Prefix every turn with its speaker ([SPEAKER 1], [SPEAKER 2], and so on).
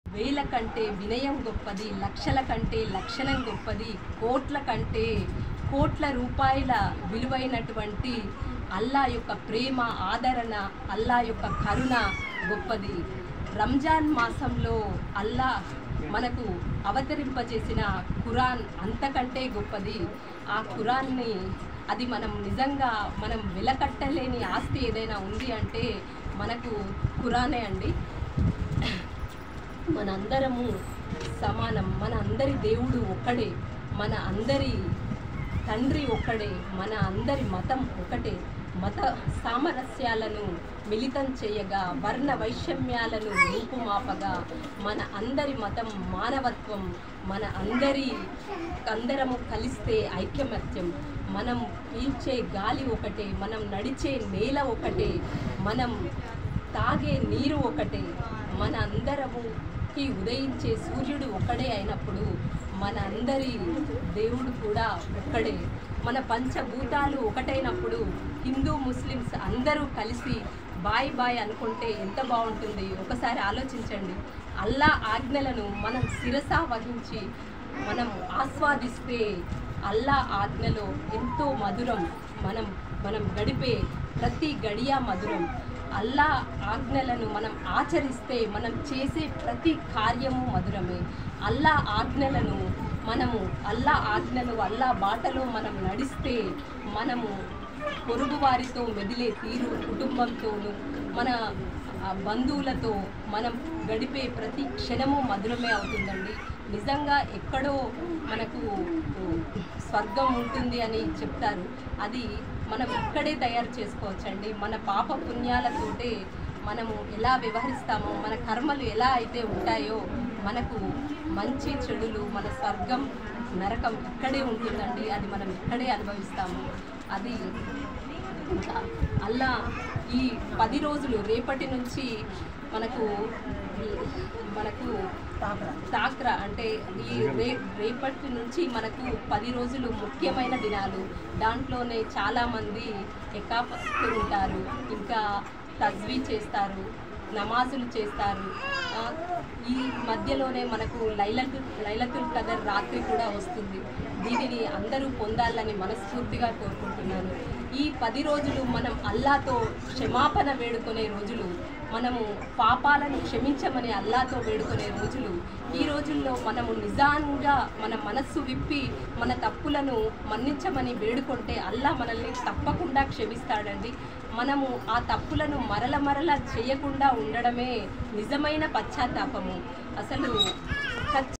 [SPEAKER 1] వేల కంటే వినయం గొప్పది లక్షల కంటే లక్షణం గొప్పది కోట్ల కంటే కోట్ల రూపాయల విలువైనటువంటి అల్లా యొక్క ప్రేమ ఆదరణ అల్లా యొక్క కరుణ గొప్పది రంజాన్ మాసంలో అల్లా మనకు అవతరింపజేసిన ఖురాన్ అంతకంటే గొప్పది ఆ ఖురాన్ని అది మనం నిజంగా మనం వెలకట్టలేని ఆస్తి ఏదైనా ఉంది అంటే మనకు ఖురానే అండి మనందరము సమానం మన అందరి దేవుడు ఒక్కడే మన అందరి తండ్రి ఒక్కడే మన అందరి మతం ఒకటే మత సామరస్యాలను మిళితం చేయగా వర్ణ వైషమ్యాలను రూపుమాపగా మన అందరి మతం మానవత్వం మన అందరి అందరము కలిస్తే ఐక్యమత్యం మనం పీల్చే గాలి ఒకటే మనం నడిచే నేల ఒకటే మనం తాగే నీరు ఒకటే మన అందరముకి ఉదయించే సూర్యుడు ఒక్కడే అయినప్పుడు మన అందరి దేవుడు కూడా ఒక్కడే మన పంచభూతాలు ఒకటైనప్పుడు హిందూ ముస్లిమ్స్ అందరూ కలిసి బాయ్ బాయ్ అనుకుంటే ఎంత బాగుంటుంది ఒకసారి ఆలోచించండి అల్లా ఆజ్ఞలను మనం శిరస వహించి మనం ఆస్వాదిస్తే అల్లా ఆజ్ఞలో ఎంతో మధురం మనం మనం గడిపే ప్రతి గడియ మధురం అల్లా ఆజ్ఞలను మనం ఆచరిస్తే మనం చేసే ప్రతి కార్యము మధురమే అల్లా ఆజ్ఞలను మనము అల్లా ఆజ్ఞలు అల్లా బాటలో మనం నడిస్తే మనము పొరుగు వారితో మెదిలే తీరు కుటుంబంతోనూ మన ఆ, బంధువులతో మనం గడిపే ప్రతి క్షణము మధురమే అవుతుందండి నిజంగా ఎక్కడో మనకు స్వర్గం ఉంటుంది అని చెప్తారు అది మనం ఇక్కడే తయారు చేసుకోవచ్చండి మన పాప పుణ్యాలతోటే మనము ఎలా వ్యవహరిస్తామో మన కర్మలు ఎలా అయితే ఉంటాయో మనకు మంచి చెడులు మన స్వర్గం నరకం ఇక్కడే ఉంటుందండి అది మనం ఇక్కడే అనుభవిస్తాము అది ఇంకా అల్లా ఈ పది రోజులు రేపటి నుంచి మనకు మనకు తాక్రా అంటే ఈ రే రేపటి నుంచి మనకు పది రోజులు ముఖ్యమైన దినాలు దాంట్లోనే చాలామంది ఎకాపత్తు ఉంటారు ఇంకా తజ్వీ చేస్తారు నమాజులు చేస్తారు ఆ, ఈ మధ్యలోనే మనకు లైలతు లైలతుల్ కదర్ రాత్రి కూడా వస్తుంది దీనిని అందరూ పొందాలని మనస్ఫూర్తిగా కోరుకుంటున్నాను ఈ పది రోజులు మనం అల్లాతో క్షమాపణ వేడుకునే రోజులు మనము పాపాలను క్షమించమని అల్లాతో వేడుకునే రోజులు ఈ రోజుల్లో మనము నిజంగా మన మనస్సు విప్పి మన తప్పులను మన్నించమని వేడుకుంటే అల్లా మనల్ని తప్పకుండా క్షమిస్తాడండి మనము ఆ తప్పులను మరల మరల చేయకుండా ఉండడమే నిజమైన పశ్చాత్తాపము అసలు ఖచ్చి-